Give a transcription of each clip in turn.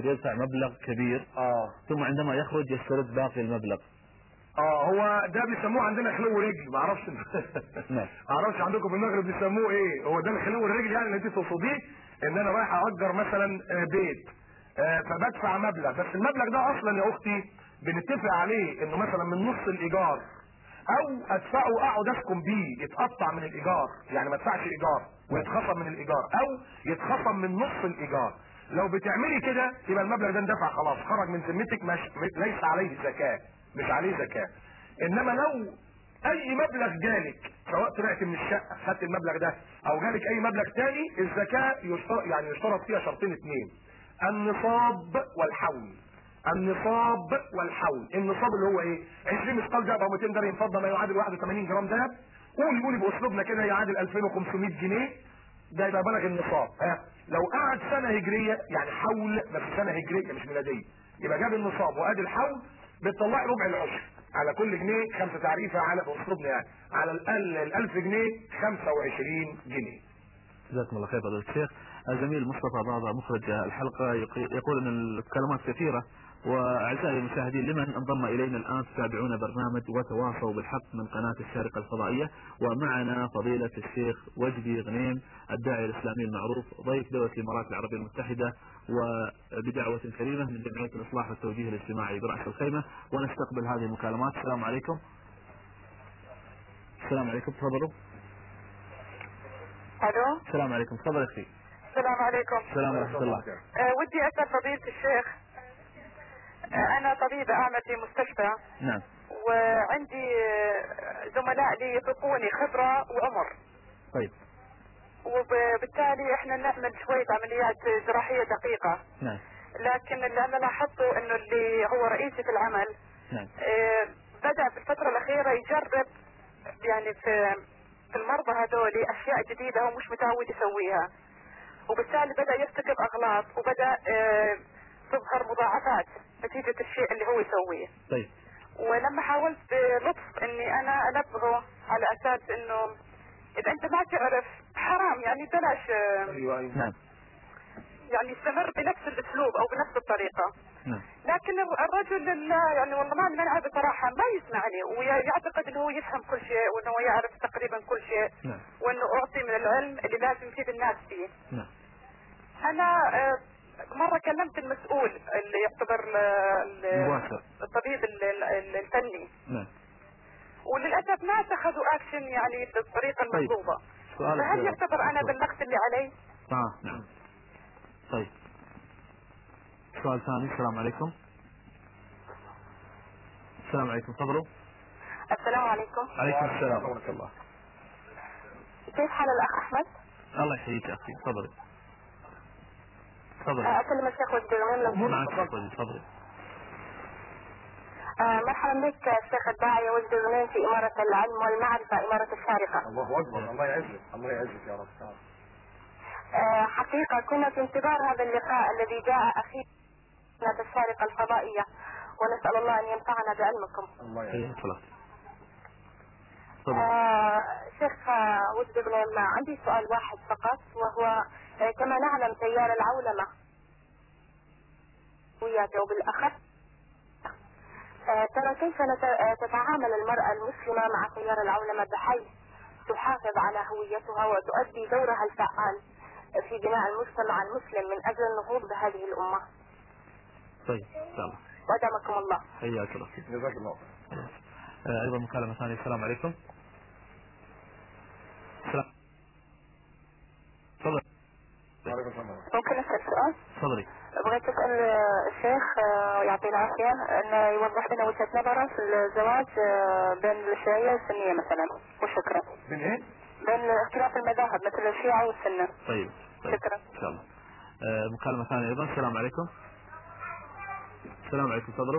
يدفع مبلغ كبير اه ثم عندما يخرج يسترد باقي المبلغ اه هو ده بيسموه عندنا خلو رجل ما اعرفش نعم. ما اعرفش عندكم في المغرب بيسموه ايه هو ده الخلو الرجل يعني اللي انت تقصديه ان انا رايح اجر مثلا آه، بيت آه، فبدفع مبلغ بس المبلغ ده اصلا يا اختي بنتفق عليه انه مثلا من نص الايجار او ادفعه اقعد اسكن بيه يتقطع من الايجار يعني ما ادفعش ايجار ويتخصم من الايجار او يتخصم من نص الايجار لو بتعملي كده يبقى المبلغ ده اندفع خلاص خرج من ذمتك مش ليس عليه زكاه مش عليه زكاه انما لو اي مبلغ جالك سواء طلعت من الشقه خدت المبلغ ده او جالك اي مبلغ تاني الزكاه يشترط يعني يشترط فيها شرطين اثنين النصاب والحول النصاب والحول النصاب اللي هو ايه 20 مثقال ذهب او 200 درهم فضه ما يعادل 81 جرام ذهب قولي قولي باسلوبنا كده يعادل 2500 جنيه ده يبقى بلغ النصاب ها لو قعد سنه هجريه يعني حول بس سنه هجريه مش ميلاديه يبقى جاب النصاب وادي الحول بتطلعي ربع العشر على كل جنيه خمسه تعريفه على باسلوبنا يعني على الاقل ال 1000 جنيه 25 جنيه جزاكم الله خير فضيلة الشيخ الزميل مصطفى بابا مخرج الحلقة يق- يقول أن الكلمات كثيرة وأعزائي المشاهدين لمن انضم إلينا الآن تتابعون برنامج وتواصوا بالحق من قناة الشارقة الفضائية ومعنا فضيلة الشيخ وجدي غنيم الداعية الإسلامي المعروف ضيف دولة الإمارات العربية المتحدة وبدعوة كريمة من جمعية الإصلاح والتوجيه الاجتماعي برأس الخيمة ونستقبل هذه المكالمات السلام عليكم السلام عليكم تفضلوا الو السلام عليكم تفضل اختي السلام عليكم السلام ورحمة الله آه ودي اسال فضيله الشيخ آه انا طبيبه اعمل في مستشفى نعم وعندي آه، زملاء لي يفوقوني خبره وعمر طيب وبالتالي احنا نعمل شويه عمليات جراحيه دقيقه نعم لكن اللي انا لاحظته انه اللي هو رئيسي في العمل نعم آه، بدا في الفتره الاخيره يجرب يعني في في المرضى هذول اشياء جديده هو مش متعود يسويها وبالتالي بدا يرتكب اغلاط وبدا آه، تظهر مضاعفات نتيجه الشيء اللي هو يسويه طيب ولما حاولت بلطف اني انا انبهه على اساس انه اذا انت ما تعرف حرام يعني بلاش آه، ايوه ايوه نعم يعني استمر بنفس الاسلوب او بنفس الطريقه نعم لكن الرجل لا يعني والله ما منعه بصراحة ما يسمعني ويعتقد انه هو يفهم كل شيء وانه هو يعرف تقريبا كل شيء نعم وانه اعطي من العلم اللي لازم يفيد الناس فيه نعم انا آه، مرة كلمت المسؤول اللي يعتبر ال- ال- مباشر الطبيب ال- ال- الفني نعم وللاسف ما اتخذوا اكشن يعني بالطريقة طيب. المطلوبة سؤال فهل يعتبر انا دكتور. بلغت اللي علي؟ اه نعم طيب سؤال ثاني السلام عليكم السلام عليكم تفضلوا السلام عليكم عليكم السلام ورحمة الله كيف حال الاخ احمد؟ الله يحييك يا اخي تفضلي تفضلي اكلم الشيخ والجرمين لو معك تفضلي تفضلي آه، مرحبا بك الشيخ الداعية والجرمين في إمارة العلم والمعرفة إمارة الشارقة الله اكبر الله يعزك الله يعزك يا رب تعالى. آه، حقيقة كنا في انتظار هذا اللقاء الذي جاء أخيرا في الشارقة الفضائية ونسأل الله أن ينفعنا بعلمكم الله يعزك حياك الله تفضل آه، شيخ آه، ود بن عندي سؤال واحد فقط وهو آه، كما نعلم تيار العولمة وبالأخص آه، ترى كيف نت- آه، تتعامل المرأة المسلمة مع تيار العولمة بحيث تحافظ على هويتها وتؤدي دورها الفعال في بناء المجتمع المسلم من أجل النهوض بهذه الأمة طيب ان شاء الله وأدامكم الله حياك الله جزاك الله خير. آه، ايضا مكالمة ثانية السلام عليكم السلام تفضل وعليكم السلام ممكن أسأل سؤال؟ تفضلي بغيت أسأل آه، الشيخ آه، يعطيه العافية أن يوضح لنا وجهة نظره في الزواج آه، بين الشيعية والسنية مثلا وشكرا من ايه؟ بين اختلاف المذاهب مثل الشيعة والسنة طيب طيب شكرا ان شاء الله آه، مكالمة ثانية ايضا السلام عليكم السلام عليكم تفضلوا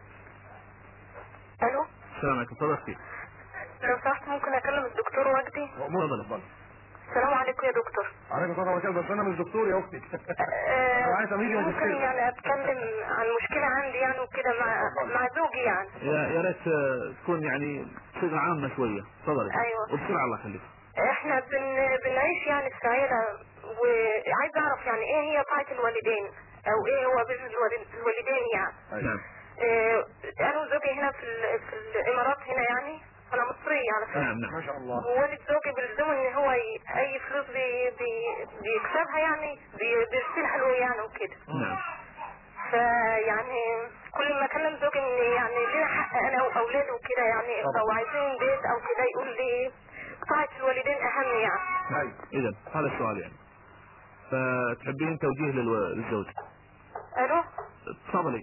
ألو السلام عليكم تفضل اختي لو سمحت ممكن أكلم الدكتور وجدي تفضل. تفضل السلام عليكم يا دكتور عليكم السلام ورحمه الله بس انا مش دكتور يا اختي آه، أنا عايز أميل ممكن ومشكلة. يعني أتكلم عن مشكلة عندي يعني وكده مع مع زوجي يعني يا يا ريت آه، تكون يعني صيغة عامة شوية تفضلي أيوة. وبسرعة الله يخليك احنا بن... بنعيش يعني في عيلة وعايز اعرف يعني ايه هي طاعة الوالدين او ايه هو بر الوالد- الوالدين يعني نعم إيه انا وزوجي هنا في ال- في الامارات هنا يعني انا مصرية على فكرة نعم نعم ما شاء الله ووالد زوجي بيلزمه ان هو ي- اي فلوس بي بي بيكسبها يعني بي- بيرسلها له يعني وكده نعم فيعني كل ما اكلم زوجي ان يعني لينا حق انا واولادي وكده يعني طبعا. لو عايزين بيت او كده يقول لي طاعة الوالدين اهم يعني ايوه اذا هذا السؤال يعني فتحبين توجيه للو- للزوج الو تفضلي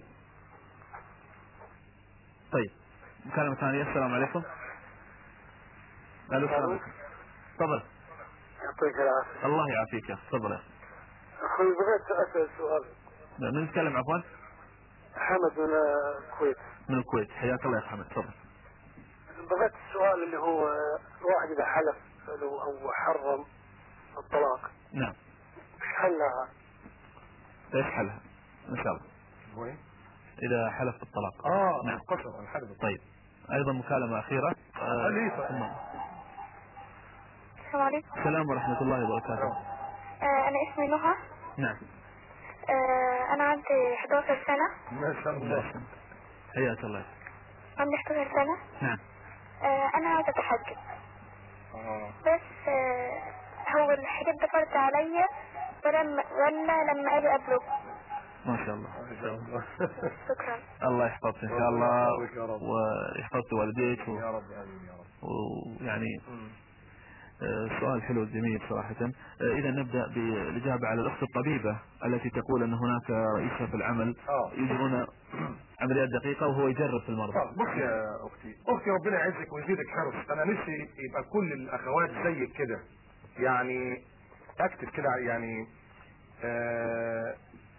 طيب مكالمة ثانية السلام عليكم الو السلام عليكم تفضل يعطيك العافية الله يعافيك يا أخي. تفضل يا أخي. أخوي بغيت أسأل سؤال من نتكلم عفوا حمد من الكويت من الكويت حياك الله يا أخي حمد تفضل بغيت السؤال اللي هو الواحد إذا حلف لو أو حرم الطلاق نعم إيش حلها؟ ايش حلها ان شاء الله وين؟ اذا حلف بالطلاق اه نعم القسم الحرب طيب ايضا مكالمة اخيرة آه، خليفة. ثم- السلام عليكم السلام ورحمة الله وبركاته آه انا اسمي نهى نعم آه انا عندي 11 سنة ما شاء الله حياك الله عندي 11 سنة نعم آه انا عاوزة اتحجب اه بس آه هو الحجاب ده فرض عليا ولا ولا لما اجي ابلغ ما شاء الله ما شاء الله شكرا الله يحفظك ان شاء ربنا الله يحفظك يا رب. ويحفظك والديك و- يا رب امين يا رب ويعني مم. آه، سؤال حلو جميل صراحة آه، إذا نبدأ بالإجابة على الأخت الطبيبة التي تقول أن هناك رئيسها في العمل اه يجرون عمليات دقيقة وهو يجرب في المرضى طب بص يا اختي اختي ربنا يعزك ويزيدك حرص انا نفسي يبقى كل الاخوات زيك كده يعني اكتب كده يعني آه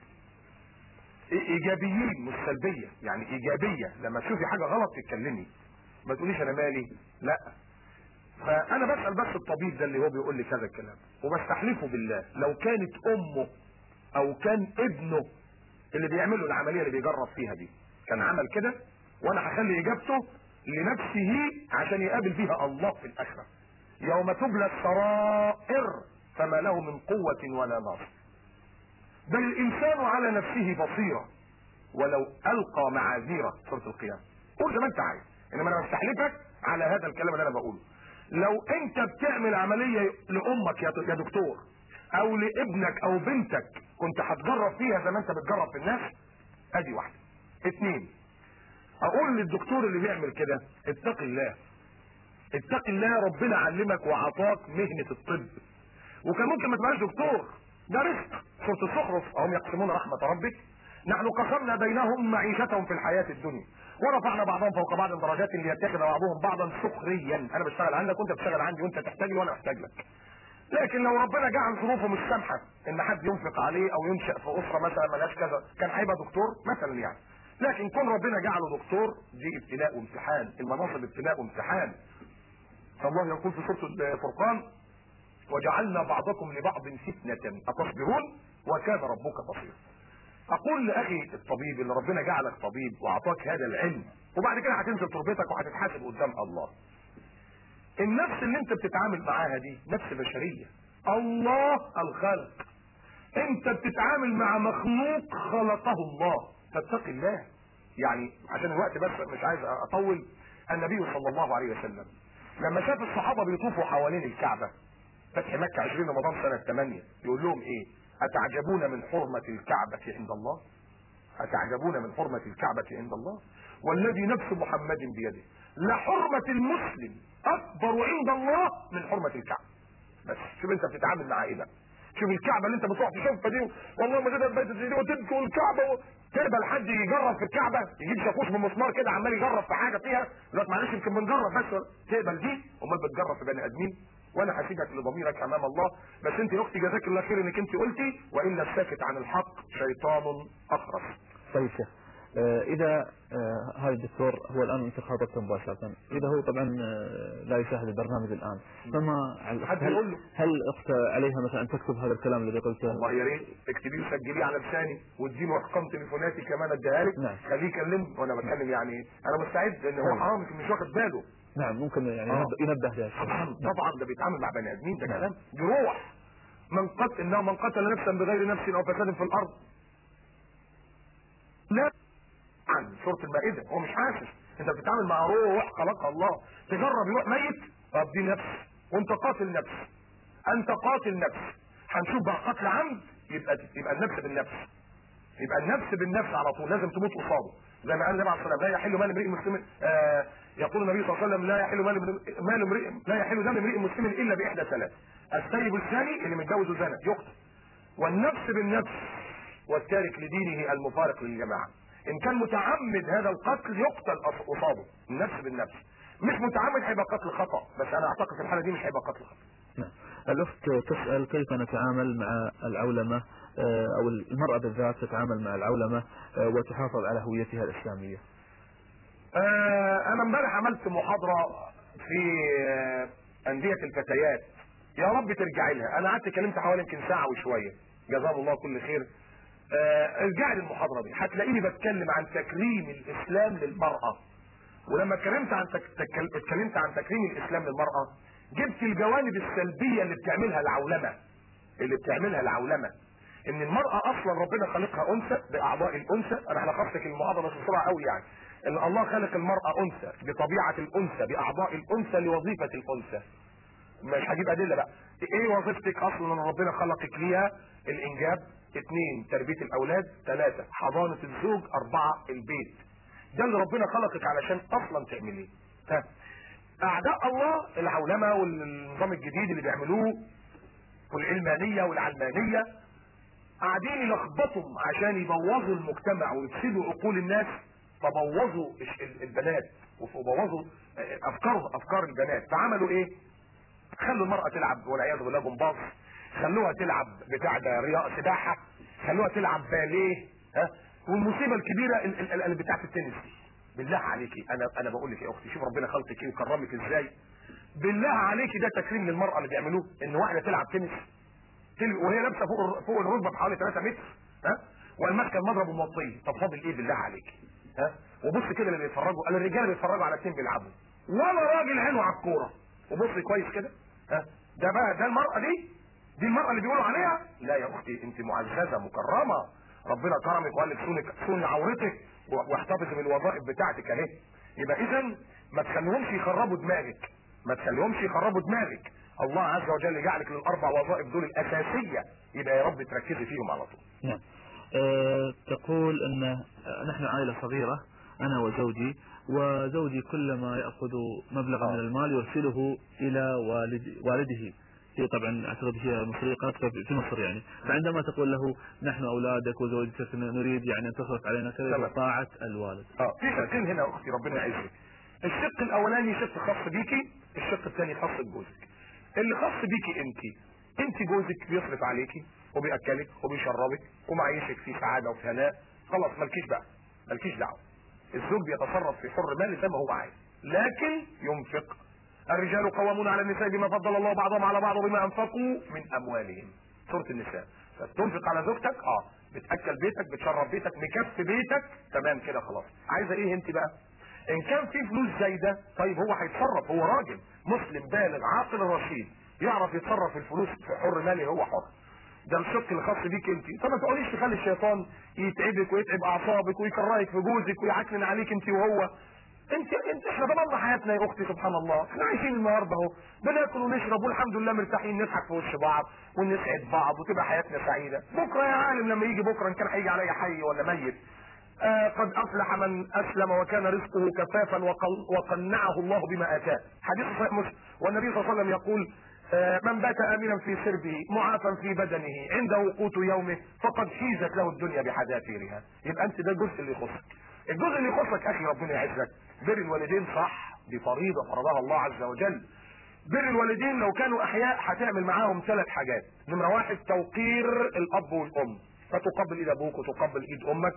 ايجابيين مش سلبيه يعني ايجابيه لما تشوفي حاجه غلط تتكلمي ما تقوليش انا مالي لا فانا بسال بس الطبيب ده اللي هو بيقول لي كذا الكلام وبستحلفه بالله لو كانت امه او كان ابنه اللي بيعمل له العمليه اللي بيجرب فيها دي كان عمل كده وانا هخلي اجابته لنفسه عشان يقابل بيها الله في الاخره يوم تبلى السرائر فما له من قوه ولا ناصر بل الانسان على نفسه بصيره ولو القى معاذيره سوره القيامه قول زي ما انت عايز انما انا بستحلفك على هذا الكلام اللي انا بقوله لو انت بتعمل عمليه لامك يا يا دكتور او لابنك او بنتك كنت هتجرب فيها زي ما انت بتجرب في الناس ادي واحده اتنين اقول للدكتور اللي بيعمل كده اتق الله اتق الله ربنا علمك وعطاك مهنه الطب وكان ممكن ما تبقاش دكتور ده رزق سوره الزخرف اهم يقسمون رحمه ربك نحن قسمنا بينهم معيشتهم في الحياه الدنيا ورفعنا بعضهم فوق بعض درجات ليتخذ بعضهم بعضا سخريا انا بشتغل عندك وانت بتشتغل عندي وانت تحتاج لي وانا احتاج لك لكن لو ربنا جعل ظروفه مش سامحه ان حد ينفق عليه او ينشا في اسره مثلا ملهاش كذا كان هيبقى دكتور مثلا يعني لكن كون ربنا جعله دكتور دي ابتلاء وامتحان المناصب ابتلاء وامتحان فالله يقول في سوره الفرقان وجعلنا بعضكم لبعض فتنة أتصبرون وكان ربك بصيرا أقول لأخي الطبيب اللي ربنا جعلك طبيب وأعطاك هذا العلم وبعد كده هتنزل تربتك وهتتحاسب قدام الله النفس اللي انت بتتعامل معاها دي نفس بشرية الله الخالق انت بتتعامل مع مخلوق خلقه الله فاتق الله يعني عشان الوقت بس مش عايز اطول النبي صلى الله عليه وسلم لما شاف الصحابه بيطوفوا حوالين الكعبه فتح مكه 20 رمضان سنه 8 يقول لهم ايه اتعجبون من حرمه الكعبه عند الله اتعجبون من حرمه الكعبه عند الله والذي نفس محمد بيده لحرمه المسلم اكبر عند الله من حرمه الكعبه بس شوف انت بتتعامل مع ايه بقى شوف الكعبه اللي انت بتروح تشوفها دي والله ما كده البيت دي وتبكي والكعبه و... تقبل حد يجرب في الكعبه يجيب شاكوش بمسمار كده عمال يجرب في حاجه فيها يقول لك معلش يمكن بنجرب بس تقبل دي امال بتجرب في بني ادمين وانا هسيبك لضميرك امام الله بس انت يا اختي جزاك الله خير انك انت قلتي وان الساكت عن الحق شيطان اخرس طيب شيخ آه، إذا آه، هذا الدكتور هو الآن أنت خاطبته مباشرة إذا هو طبعا آه، لا يشاهد البرنامج الآن فما على حد هل- يقول له. هل الأخت عليها مثلا أن تكتب هذا الكلام الذي قلته والله يا ريت اكتبيه وسجليه على لساني واديله ارقام تليفوناتي كمان اديها لك نعم. خليه يكلمني وانا بتكلم يعني انا مستعد ان هو نعم. حرام يمكن مش واخد باله نعم ممكن يعني آه. ينبه- ينبه ذلك طبعا نعم. طبعا ده بيتعامل مع بني ادمين ده نعم. كلام دي روح من قتل انه من قتل نفسا بغير نفس او فساد في الارض لا عن سورة المائدة هو مش حاسس انت بتتعامل مع روح خلقها الله تجرب يروح ميت طب دي نفس وانت قاتل نفس انت قاتل نفس هنشوف بقى قتل عمد يبقى يبقى النفس بالنفس يبقى النفس بالنفس على طول لازم تموت قصاده زي ما قال النبي عليه الصلاه والسلام لا يحل مال امرئ مسلم آه يقول النبي صلى الله عليه وسلم لا يحل مال امرئ- مال امرئ لا يحل دم امرئ مسلم الا باحدى ثلاث السيب الزاني اللي متجوز وزنى يقتل والنفس بالنفس والتارك لدينه المفارق للجماعه ان كان متعمد هذا القتل يقتل أص- قصاده النفس بالنفس مش متعمد هيبقى قتل خطا بس انا اعتقد في الحاله دي مش هيبقى قتل خطا نعم. الأخت تسأل كيف نتعامل مع العولمة آه، أو المرأة بالذات تتعامل مع العولمة آه، وتحافظ على هويتها الإسلامية آه، انا امبارح عملت محاضره في آه، انديه الفتيات يا رب ترجعي لها انا قعدت اتكلمت حوالي يمكن ساعه وشويه جزاهم الله كل خير آه، ارجعي للمحاضره دي هتلاقيني بتكلم عن تكريم الاسلام للمراه ولما اتكلمت عن تك... تك- اتكلمت عن تكريم الاسلام للمراه جبت الجوانب السلبيه اللي بتعملها العولمه اللي بتعملها العولمه ان المراه اصلا ربنا خلقها انثى باعضاء الانثى انا هلخص لك المحاضره بسرعه قوي يعني ان الله خلق المراه انثى بطبيعه الانثى باعضاء الانثى لوظيفه الانثى مش هجيب ادله بقى ايه وظيفتك اصلا ان ربنا خلقك ليها الانجاب اثنين تربيه الاولاد ثلاثه حضانه الزوج اربعه البيت ده اللي ربنا خلقك علشان اصلا تعمليه ها اعداء الله العولمه والنظام الجديد اللي بيعملوه والعلمانيه والعلمانيه قاعدين يلخبطوا عشان يبوظوا المجتمع ويفسدوا عقول الناس فبوظوا الش- ال- البنات وبوظوا آه، افكار افكار البنات فعملوا ايه؟ خلوا المرأة تلعب والعياذ بالله جمباز خلوها تلعب بتاع ده رياضة سباحة خلوها تلعب باليه ها والمصيبة الكبيرة ال- ال- ال- بتاعة التنس دي بالله عليكي انا انا بقول لك يا اختي شوف ربنا خلقك ايه وكرمك ازاي بالله عليكي ده تكريم للمرأة اللي بيعملوه ان واحدة تلعب تنس تل- وهي لابسه فوق الر- فوق الركبه بحوالي 3 متر ها والماسكه المضرب وموطيه طب فاضل ايه بالله عليك ها وبص كده اللي بيتفرجوا قال الرجاله بيتفرجوا على اتنين بيلعبوا ولا راجل عينه على الكوره وبص كويس كده ها ده بقى ده المراه دي دي المراه اللي بيقولوا عليها لا يا اختي انت معززه مكرمه ربنا كرمك وقال لك صونك صوني عورتك و- واحتفظي بالوظائف بتاعتك اهي يبقى اذا ما تخليهمش يخربوا دماغك ما تخليهمش يخربوا دماغك الله عز وجل جعلك للاربع وظائف دول الاساسيه يبقى يا رب تركزي فيهم على طول نعم آه، تقول أن آه، نحن عائلة صغيرة أنا وزوجي وزوجي كلما يأخذ مبلغا آه. من المال يرسله إلى والد والده هي طبعا اعتقد هي مصرية قاطبة في مصر يعني فعندما تقول له نحن اولادك وزوجتك نريد يعني ان تصرف علينا كذا تمام. طاعة الوالد اه في شقين هنا يا اختي ربنا يعزك الشق الاولاني شق خاص بيكي الشق الثاني خاص بجوزك اللي خاص بيكي انت انت جوزك بيصرف عليكي وبياكلك وبيشربك ومعيشك في سعاده وفي هناء خلاص مالكيش بقى مالكيش دعوه الزوج بيتصرف في حر مال زي ما هو عايز لكن ينفق الرجال قوامون على النساء بما فضل الله بعضهم على بعض وبما انفقوا من اموالهم سوره النساء فتنفق على زوجتك اه بتاكل بيتك بتشرب بيتك مكفي بيتك تمام كده خلاص عايزه ايه انت بقى ان كان في فلوس زايده طيب هو هيتصرف هو راجل مسلم بالغ عاقل رشيد يعرف يتصرف في الفلوس في حر مالي هو حر ده الشق الخاص بيك انت فما تقوليش تخلي الشيطان يتعبك ويتعب اعصابك ويكرهك في جوزك ويعكنن عليك انت وهو انت انت احنا ضمننا حياتنا يا اختي سبحان الله احنا عايشين النهارده اهو بناكل ونشرب والحمد لله مرتاحين نضحك في وش بعض ونسعد بعض وتبقى حياتنا سعيده بكره يا عالم لما يجي بكره ان كان هيجي عليا حي ولا ميت آه قد افلح من اسلم وكان رزقه كفافا وقل وقنعه الله بما اتاه حديث صحيح مسلم والنبي صلى الله عليه وسلم يقول آه من بات امنا في سربه معافا في بدنه عنده قوت يومه فقد حيزت له الدنيا بحذافيرها يبقى انت ده الجزء اللي يخصك الجزء اللي يخصك اخي ربنا يعزك بر الوالدين صح دي فريضه فرضها الله عز وجل بر الوالدين لو كانوا احياء هتعمل معاهم ثلاث حاجات نمره واحد توقير الاب والام فتقبل ايد ابوك وتقبل ايد امك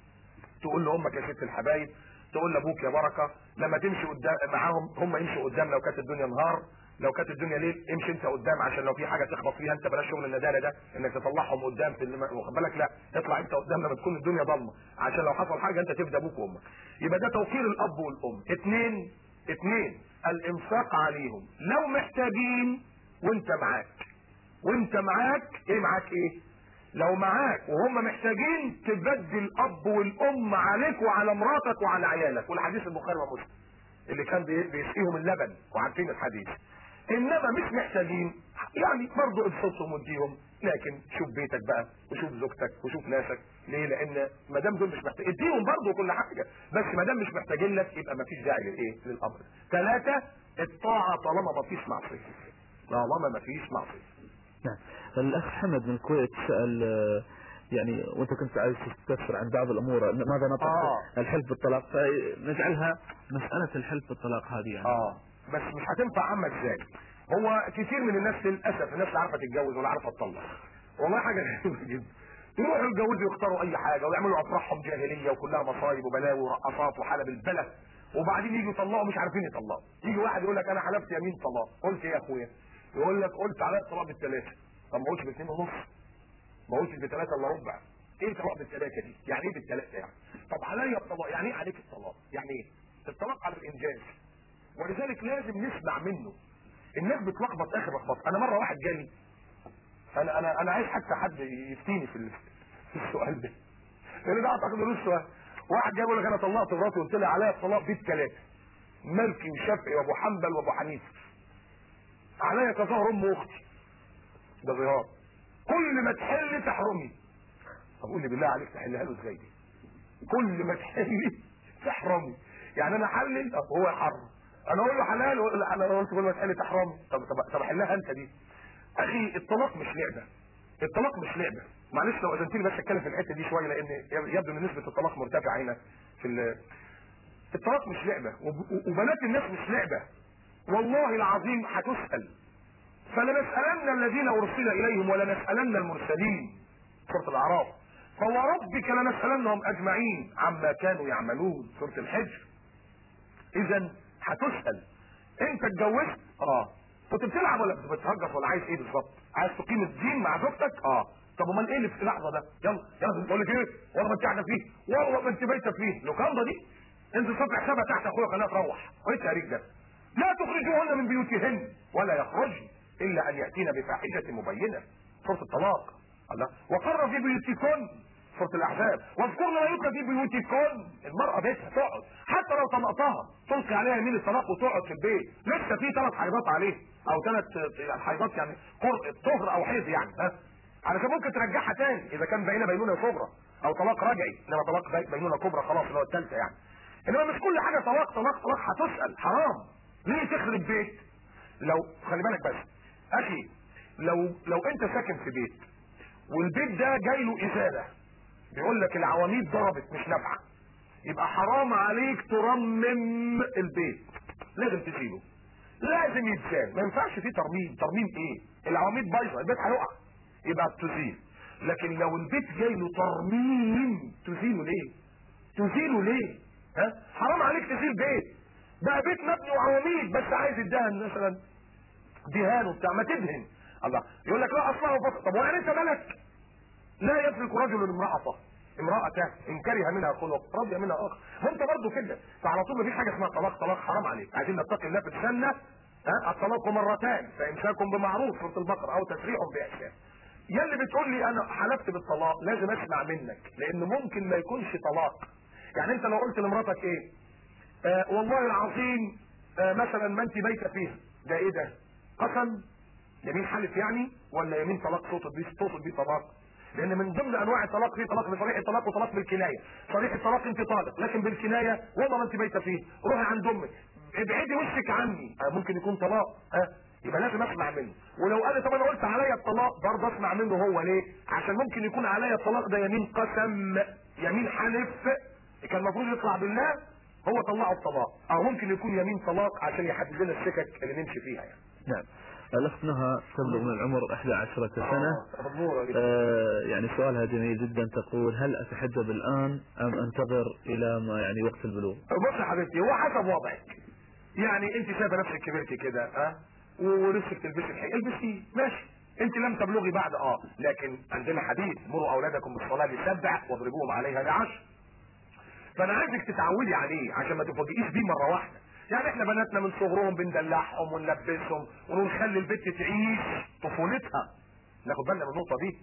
تقول لامك يا ست الحبايب تقول لابوك يا بركه لما تمشي قدام معاهم هم يمشوا قدام لو كانت الدنيا نهار لو كانت الدنيا ليل امشي انت قدام عشان لو في حاجه تخبط فيها انت بلاش شغل النداله ده انك تطلعهم قدام في اللي واخد بالك لا اطلع انت قدام لما تكون الدنيا ضلمه عشان لو حصل حاجه انت تبدا ابوك وامك يبقى ده توقير الاب والام اثنين اثنين الانفاق عليهم لو محتاجين وانت معاك وانت معاك ايه معاك ايه لو معاك وهم محتاجين تبدي الاب والام عليك وعلى مراتك وعلى عيالك والحديث البخاري ومسلم اللي كان بي- بيسقيهم اللبن وعارفين الحديث انما مش محتاجين يعني برضه ابسطهم واديهم لكن شوف بيتك بقى وشوف زوجتك وشوف ناسك ليه لان ما دام دول مش محتاجين اديهم برضه كل حاجه بس ما دام مش محتاجين لك يبقى ما فيش داعي للايه للامر ثلاثه الطاعه طالما ما فيش معصيه طالما ما فيش معصيه نعم الأخ حمد من الكويت سأل آه، يعني وأنت كنت عايز تستفسر عن بعض الأمور ماذا نطق آه. الحلف بالطلاق فنجعلها مسألة الحلف بالطلاق هذه يعني اه بس مش هتنفع عامة ازاي هو كتير من الناس للاسف الناس لا عارفه تتجوز ولا عارفه تطلق والله حاجه غريبه جدا يروحوا يتجوزوا يختاروا اي حاجه ويعملوا افراحهم جاهليه وكلها مصايب وبلاوي ورقصات وحلب البلد وبعدين يجوا يطلقوا مش عارفين يطلقوا يجي واحد يقول لك انا حلفت يمين طلاق قلت ايه يا اخويا يقول لك قلت عليا الطلاق بالثلاثه طب ما قلتش باثنين ونص ما قلتش بثلاثه الا ربع ايه الطلاق بالثلاثه دي يعني ايه بالثلاثه يعني طب عليا الطلاق يعني ايه عليك الطلاق يعني ايه الطلاق على الانجاز ولذلك لازم نسمع منه الناس بتلخبط اخر لخبطه انا مره واحد جالي انا انا انا عايز حتى حد يفتيني في ال- في السؤال ده لان ده اعتقد له السؤال واحد جاي يقول لك انا طلقت مراتي وقلت لها عليا الطلاق بيت ثلاثه مالكي وشافعي وابو حنبل وابو حنيفه عليا كظهر ام اختي ده ظهار كل ما تحل تحرمي طب قول لي بالله عليك تحلها له ازاي دي كل ما تحلي تحرمي يعني انا حلل طب هو يحرم انا اقول له حلال ويقول لي انا قلت كل ما تحلي تحرمي طب طب طب احلها انت دي اخي الطلاق مش لعبه الطلاق مش لعبه معلش لو اذنتني بس اتكلم في الحته دي شويه لان يبدو ان نسبه الطلاق مرتفعه هنا في ال- الطلاق مش لعبه وب- وبنات الناس مش لعبه والله العظيم هتسال فلنسالن الذين ارسل اليهم ولنسالن المرسلين سوره الاعراف فوربك لنسالنهم اجمعين عما كانوا يعملون سوره الحجر اذا هتسال انت اتجوزت اه كنت بتلعب ولا بتهجس ولا عايز ايه بالظبط عايز تقيم الدين مع زوجتك اه طب امال ايه اللي في اللحظه ده يلا يلا تقول لك ايه والله ما انت قاعده فيه والله ما انت بايته فيه لوكاندا دي انزل صفح حسابها تحت اخويا خليها تروح وايه التهريج ده لا تخرجوهن من بيوتهن ولا يخرجن الا ان ياتين بفاحشه مبينه سوره الطلاق الله وقر في بيوتكن سوره الاحزاب واذكرن ما يتلى في بيوتكن المراه بيتها تقعد حتى لو طلقتها تلقي عليها يمين الطلاق وتقعد في البيت لسه في ثلاث حيضات عليه او ثلاث حيضات يعني قر- طهر او حيض يعني ها علشان ممكن ترجعها تاني اذا كان بينه بينونه صغرى او طلاق رجعي انما طلاق بي- بينونه كبرى خلاص اللي هو الثالثه يعني انما مش كل حاجه طلاق طلاق طلاق هتسال حرام ليه تخرب بيت لو خلي بالك بس اخي لو لو انت ساكن في بيت والبيت ده جاي له ازاله بيقول لك العواميد ضربت مش نافعه يبقى حرام عليك ترمم البيت لازم تشيله لازم يتشال ما ينفعش فيه ترميم ترميم ايه العواميد بايظه البيت هيقع يبقى تزيل لكن لو البيت جاي له ترميم تزيله ليه تزيله ليه ها حرام عليك تزيل بيت بقى بيت مبني وعواميد بس عايز يدهن مثلا دهان وبتاع ما تدهن الله يقول لك لا اصلها فصل طب ويعني انت مالك لا يترك رجل امرأته امرأته ان كره منها خلق رضي منها اخر وانت برضه كده فعلى طول مفيش حاجه اسمها طلاق طلاق حرام عليك عايزين نتقي الله في السنه ها الطلاق مرتان فامساك بمعروف سوره البقره او تسريح باحسان يا اللي بتقول لي انا حلفت بالطلاق لازم اسمع منك لان ممكن ما يكونش طلاق يعني انت لو قلت لمراتك ايه آه والله العظيم آه مثلا ما انت بايته فيها ده ايه ده قسم يمين حلف يعني ولا يمين طلاق تقصد بيه تقصد بيه طلاق لان من ضمن انواع الطلاق في طلاق بصريح الطلاق وطلاق بالكنايه صريح الطلاق انت طالق لكن بالكنايه والله ما انت بايته فيه روحي عند امك ابعدي وشك عني آه ممكن يكون طلاق ها آه يبقى لازم اسمع منه ولو قال لي طب انا قلت عليا الطلاق برضه اسمع منه هو ليه عشان ممكن يكون عليا الطلاق ده يمين قسم يمين حلف كان المفروض يطلع بالله هو طلعه الطلاق او ممكن يكون يمين طلاق عشان يحدد لنا السكك اللي نمشي فيها يعني نعم الأخت نهى تبلغ من العمر 11 سنة آه، مضمورة جدا. آه يعني سؤالها جميل جدا تقول هل أتحجب الآن أم أنتظر إلى ما يعني وقت البلوغ بص يا حبيبتي هو حسب وضعك يعني انت شايفه نفسك كبرتي كده ها ولسه بتلبسي الحي البسي ماشي انت لم تبلغي بعد اه لكن عندنا حديث مروا اولادكم بالصلاه لسبع واضربوهم عليها لعشر فانا عايزك تتعودي عليه عشان ما تفاجئيش بيه مره واحده يعني احنا بناتنا من صغرهم بندلعهم ونلبسهم ونخلي البنت تعيش طفولتها ناخد بالنا من النقطه دي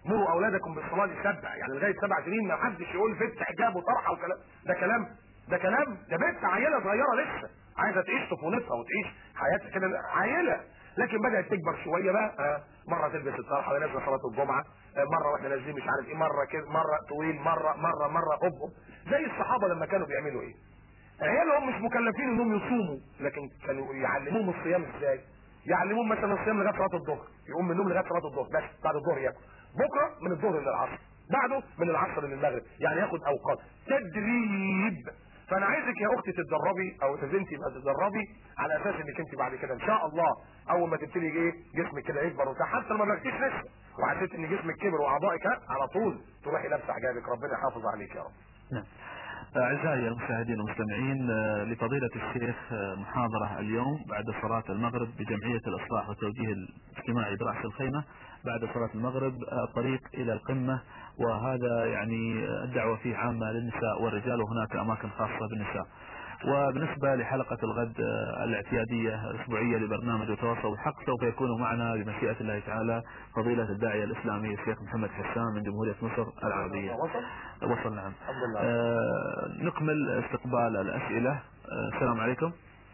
مروا اولادكم بالصلاه سبع يعني لغايه سبع سنين ما حدش يقول فت حجاب وطرحه وكلام ده كلام ده كلام ده بنت عيله صغيره لسه عايزه تعيش طفولتها وتعيش حياتها كده عيله لكن بدات تكبر شويه بقى آه مره تلبس الطرحه وهي نازله صلاه الجمعه آه مره واحنا نازلين مش عارف ايه مره كده مره طويل مره مره مره هوب هوب زي الصحابه لما كانوا بيعملوا ايه عيالهم مش مكلفين انهم يصوموا لكن كانوا يعلموهم الصيام ازاي يعلموهم مثلا الصيام لغايه صلاه الظهر يقوم من النوم لغايه صلاه الظهر بس بعد الظهر ياكل بكره من الظهر للعصر بعده من العصر للمغرب يعني ياخد اوقات تدريب فانا عايزك يا اختي تتدربي او يا بنتي يبقى تتدربي على اساس انك انت بعد كده ان شاء الله اول ما تبتدي ايه جسمك كده يكبر وبتاع حتى لما بلغتيش لسه وحسيت ان جسمك كبر واعضائك ها، على طول تروحي لابسه حجابك ربنا يحافظ عليك يا رب نعم أعزائي المشاهدين والمستمعين آه، لفضيلة الشيخ آه، محاضرة اليوم بعد صلاة المغرب بجمعية الإصلاح والتوجيه الاجتماعي برأس الخيمة بعد صلاة المغرب آه، الطريق إلى القمة وهذا يعني آه، الدعوة فيه عامة للنساء والرجال وهناك أماكن خاصة بالنساء وبالنسبة لحلقة الغد آه، الاعتيادية الأسبوعية لبرنامج وتواصل الحق سوف يكون معنا بمشيئة الله تعالى فضيلة الداعية الإسلامي الشيخ محمد حسان من جمهورية مصر العربية وصل وصل نعم الحمد لله آه، نكمل استقبال الأسئلة آه، السلام عليكم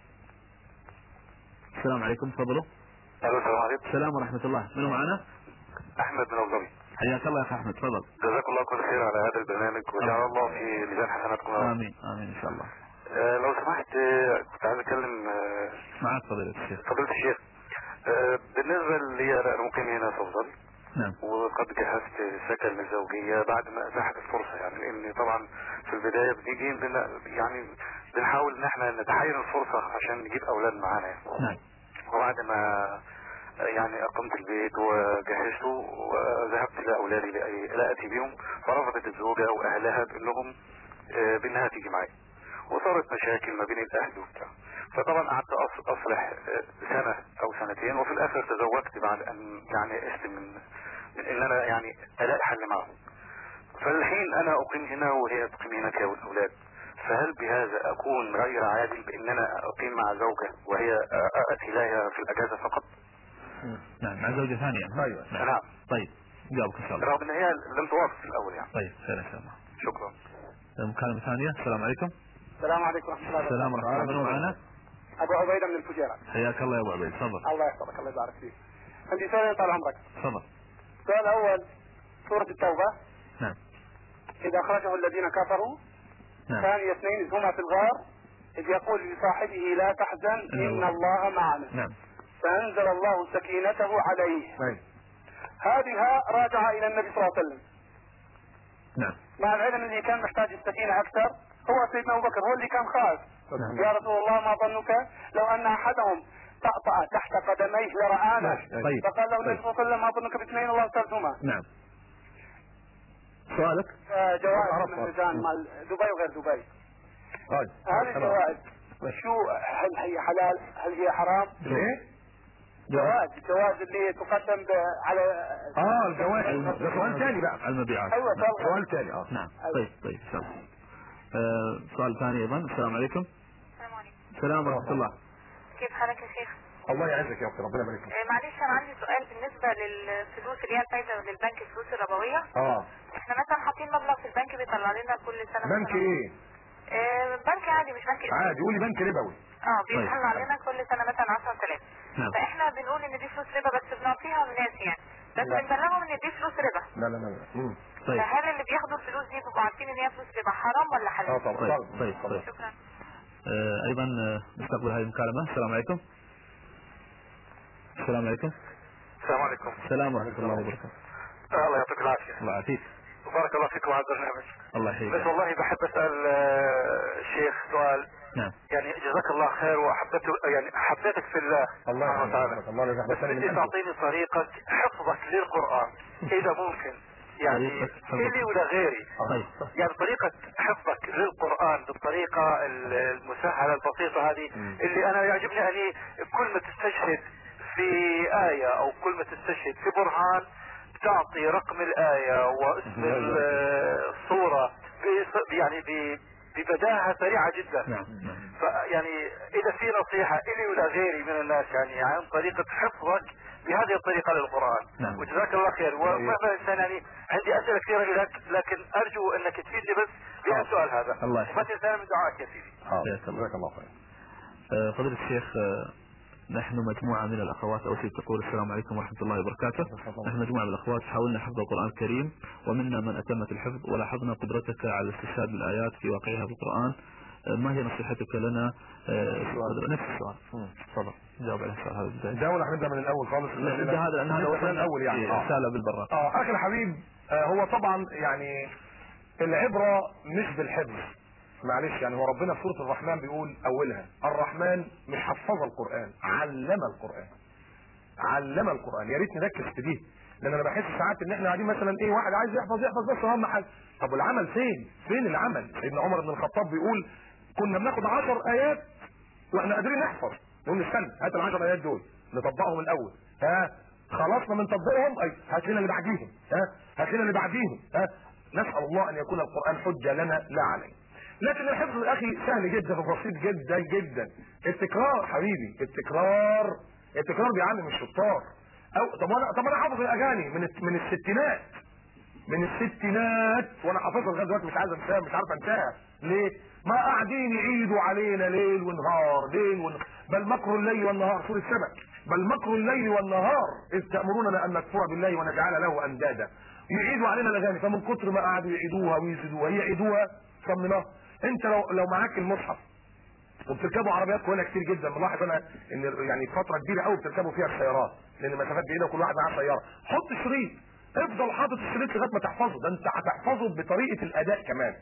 السلام عليكم تفضلوا الو السلام عليكم السلام ورحمة الله منو معنا احمد من ابو ظبي حياك الله يا أخي أحمد تفضل جزاك الله كل خير على هذا البرنامج وجعل الله في ميزان حسناتكم يا رب. آمين آمين إن شاء الله آه لو سمحت آه، كنت عايز اتكلم آه، معك فضيلة الشيخ فضيلة الشيخ آه بالنسبة لي انا مقيم هنا في ابو ظبي نعم وقد جهزت سكن للزوجية بعد ما اتاحت الفرصة يعني لان طبعا في البداية بنيجي بن يعني بنحاول ان احنا نتحين الفرصة عشان نجيب اولاد معانا يعني. نعم وبعد ما يعني اقمت البيت وجهزته وذهبت لاولادي لأي- لاتي بهم فرفضت الزوجه واهلها بانهم آه، بانها تيجي معي وصارت مشاكل ما بين الاهل وبتاع فطبعا قعدت أص- اصلح آه، سنه او سنتين وفي الاخر تزوجت بعد ان يعني يأست من من ان انا يعني الاقي حل معهم فالحين انا اقيم هنا وهي تقيم هناك والاولاد فهل بهذا اكون غير عادل بان انا اقيم مع زوجة وهي اتي لها في الاجازة فقط نعم مع زوجة ثانية أيوة. نعم. نعم طيب جاوبك إن شاء الله رغم ان هي لم توافق في الاول يعني طيب خير إن شاء الله شكرا مكالمة ثانية السلام عليكم السلام عليكم ورحمة الله السلام ورحمة الله منو معنا أبو عبيدة من الفجيرة حياك الله يا أبو عبيد تفضل الله يحفظك الله يبارك فيك عندي سؤالين طال عمرك تفضل السؤال الأول سورة التوبة نعم إذا أخرجه الذين كفروا نعم ثاني اثنين إذ هما في الغار إذ يقول لصاحبه لا تحزن إن إن الله- الله معنا نعم فأنزل الله سكينته عليه أيوة. هذه راجعة إلى النبي صلى الله عليه وسلم نعم مع العلم اللي كان محتاج السكينة أكثر هو سيدنا أبو بكر هو اللي كان خاف نعم. يا رسول الله ما ظنك لو أن أحدهم طأطأ تحت قدميه لرآنا ماشي. طيب فقال له النبي طيب. صلى الله عليه وسلم ما ظنك باثنين الله ثالثهما نعم سؤالك آه، جوائز عرفت. من ميزان مال دبي وغير دبي طيب هذه الجوائز شو هل هي حلال هل هي حرام ليه؟ جوائز الجوائز اللي تقدم ب- على اه الجوائز ده سؤال تاني بقى على المبيعات ايوه نعم. سؤال سؤال تاني اه نعم طيب طيب إن شاء الله آه، سؤال ثاني أيضا السلام عليكم السلام عليكم السلام ورحمة الله كيف حالك يا شيخ؟ الله يعزك يا اختي ربنا يبارك فيك آه، معلش انا عندي سؤال بالنسبه للفلوس اللي هي الفايده للبنك الفلوس الربويه اه احنا مثلا حاطين مبلغ في البنك بيطلع لنا كل سنه بنك مثلاً- ايه؟ آه، بنك عادي مش بنك اسمي. عادي قولي بنك ربوي اه بيطلع لنا كل سنه مثلا 10000 نعم فاحنا بنقول ان دي فلوس ربا بس بنعطيها للناس يعني بس لا. بنبلغهم ان دي فلوس ربا لا لا لا لا مم. طيب فهل اللي بياخدوا الفلوس دي بيبقوا عارفين ان هي فلوس ربا حرام ولا اه حلال؟ طبعا طيب طبعا. طيب طبعا. طيب شكرا آه، أيضا آه، نستقبل هذه المكالمة السلام عليكم السلام عليكم السلام عليكم السلام ورحمة الله وبركاته آه، الله يعطيك العافية الله يعافيك بارك الله فيكم على البرنامج الله بس يحييك والله بحب اسال آه، الشيخ سؤال نعم يعني جزاك الله خير وحبيته يعني حبيتك في الله الله سبحانه وتعالى يرحمك الله يرحمك بس بس أنا من بدي قلبي. تعطيني طريقة حفظك للقرآن إذا ممكن يعني طريقة حفظك. إلي ولا غيري طيب يعني طريقة حفظك للقرآن بالطريقة ال- المسهلة البسيطة هذه مم. اللي أنا يعجبني أني كل ما تستشهد في آية أو كل ما تستشهد في برهان تعطي رقم الآية واسم ال- الصورة ب- يعني ب- ببداهة سريعة جدا نعم نعم فيعني اذا في نصيحة الي ولا غيري من الناس يعني عن طريقة حفظك بهذه الطريقة للقرآن نعم. وجزاك الله خير ومهما إنسان يعني عندي أسئلة كثيرة لك لكن أرجو أنك تفيدني بس بهالسؤال هذا الله يحفظك. ما تنسانا من دعائك يا سيدي حاضر جزاك الله. جزاك الله خير آه، فضيلة الشيخ آه، نحن مجموعة من الأخوات أول شيء تقول السلام عليكم ورحمة الله وبركاته نحن مجموعة من الأخوات حاولنا حفظ القرآن الكريم ومنا من أتمت الحفظ ولاحظنا قدرتك على الاستشهاد بالآيات في واقعها بالقرآن آه، ما هي نصيحتك لنا آه، نفس السؤال تفضل جاوب على السؤال هذا البداية ده ولا هنبدا من الاول خالص لا، نبدأ هذا لأن هذا نبدأ من وصلنا الاول يعني في آه. رسالة بالبراق اه اخي الحبيب آه هو طبعا يعني العبرة مش بالحفظ معلش يعني هو ربنا في سورة الرحمن بيقول اولها الرحمن مش حفظ القرآن علم القرآن علم القرآن يا ريت نركز في دي لان انا بحس ساعات ان احنا قاعدين مثلا ايه واحد عايز يحفظ يحفظ بس اهم حاجه طب والعمل فين؟ فين العمل؟ سيدنا عمر بن الخطاب بيقول كنا بناخد 10 ايات واحنا قادرين نحفظ نقول استنى هات ال 10 ايات دول نطبقهم الاول ها خلصنا من تطبيقهم اي هات لنا اللي بعديهم ها هات لنا اللي بعديهم ها نسال الله ان يكون القران حجه لنا لا علينا لكن الحفظ يا اخي سهل جدا وبسيط جدا جدا التكرار حبيبي التكرار التكرار بيعلم الشطار او طب انا طب انا حافظ الاغاني من الت- من الستينات من الستينات وانا حافظها لغايه دلوقتي مش عايز انساها مش عارف انساها ليه؟ ما قاعدين يعيدوا علينا ليل ونهار ليل ونهار بل مكر الليل والنهار سوره سبع بل مكر الليل والنهار اذ تامروننا ان نكفر بالله ونجعل له اندادا يعيدوا علينا الاغاني فمن كتر ما قعدوا يعيدوها ويزيدوها يعيدوها صمناها انت لو لو معاك المصحف وبتركبوا عربيات هنا كتير جدا ملاحظ انا ان يعني فتره كبيره قوي بتركبوا فيها السيارات لان مسافات بعيده وكل واحد معاه سياره حط شريط افضل حاطط الشريط لغايه ما تحفظه ده انت هتحفظه بطريقه الاداء كمان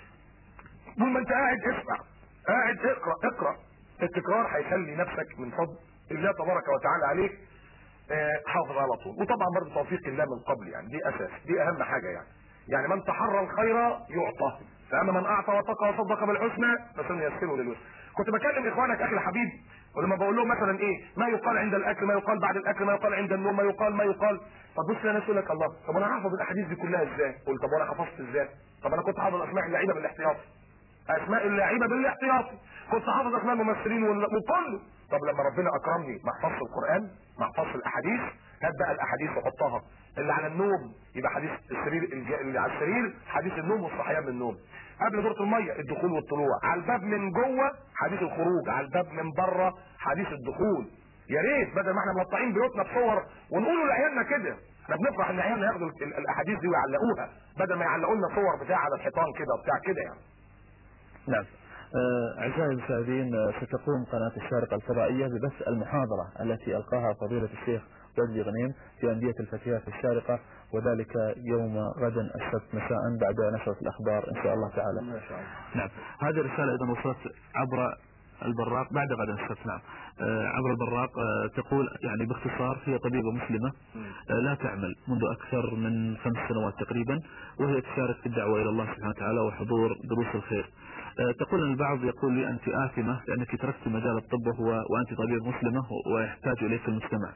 طول ما انت قاعد اسمع قاعد اقرا اقرا التكرار هيخلي نفسك من فضل الله تبارك وتعالى عليك آه، حافظ على طول وطبعا برضه توفيق الله من قبل يعني دي اساس دي اهم حاجه يعني يعني من تحرى الخير يعطى فاما من اعطى واتقى وصدق بالحسنى فسنيسره لليسر كنت بكلم اخوانك اخي الحبيب ولما بقول لهم مثلا ايه ما يقال عند الاكل ما يقال بعد الاكل ما يقال عند النوم ما يقال ما يقال طب بص يا ناس يقول لك الله طب انا هحفظ الاحاديث دي كلها ازاي؟ قلت طب وانا حفظت ازاي؟ طب انا كنت حافظ اسماء اللعيبه بالاحتياطي اسماء اللعيبه بالاحتياطي كنت حافظ اسماء الممثلين وال- وكله طب لما ربنا اكرمني ما حفظت القران ما حفظت الاحاديث هات بقى الاحاديث وحطها اللي على النوم يبقى حديث السرير الج- اللي على السرير حديث النوم والصحيان من النوم قبل دورة المية الدخول والطلوع على الباب من جوه حديث الخروج على الباب من بره حديث الدخول يا ريت بدل ما احنا مقطعين بيوتنا بصور ونقولوا لعيالنا كده احنا بنفرح ان عيالنا ياخدوا ال- الاحاديث دي ويعلقوها بدل ما يعلقوا لنا صور بتاع على الحيطان كده وبتاع كده يعني نعم آه، أعزائي المشاهدين آه، ستقوم قناة الشارقة الفضائية ببث المحاضرة التي ألقاها فضيلة الشيخ وجدي غنيم في أندية الفتيات الشارقة وذلك يوم غدا السبت مساء بعد نشرة الأخبار إن شاء الله تعالى ما شاء الله نعم هذه الرسالة أيضا وصلت عبر البراق بعد غدا السبت نعم آه، عبر البراق آه، تقول يعني باختصار هي طبيبة مسلمة آه، لا تعمل منذ أكثر من خمس سنوات تقريبا وهي تشارك في الدعوة إلى الله سبحانه وتعالى وحضور دروس الخير آه، تقول أن البعض يقول لي أنت آثمة لأنك تركت مجال الطب وهو وأنت طبيب مسلمة ويحتاج إليك المجتمع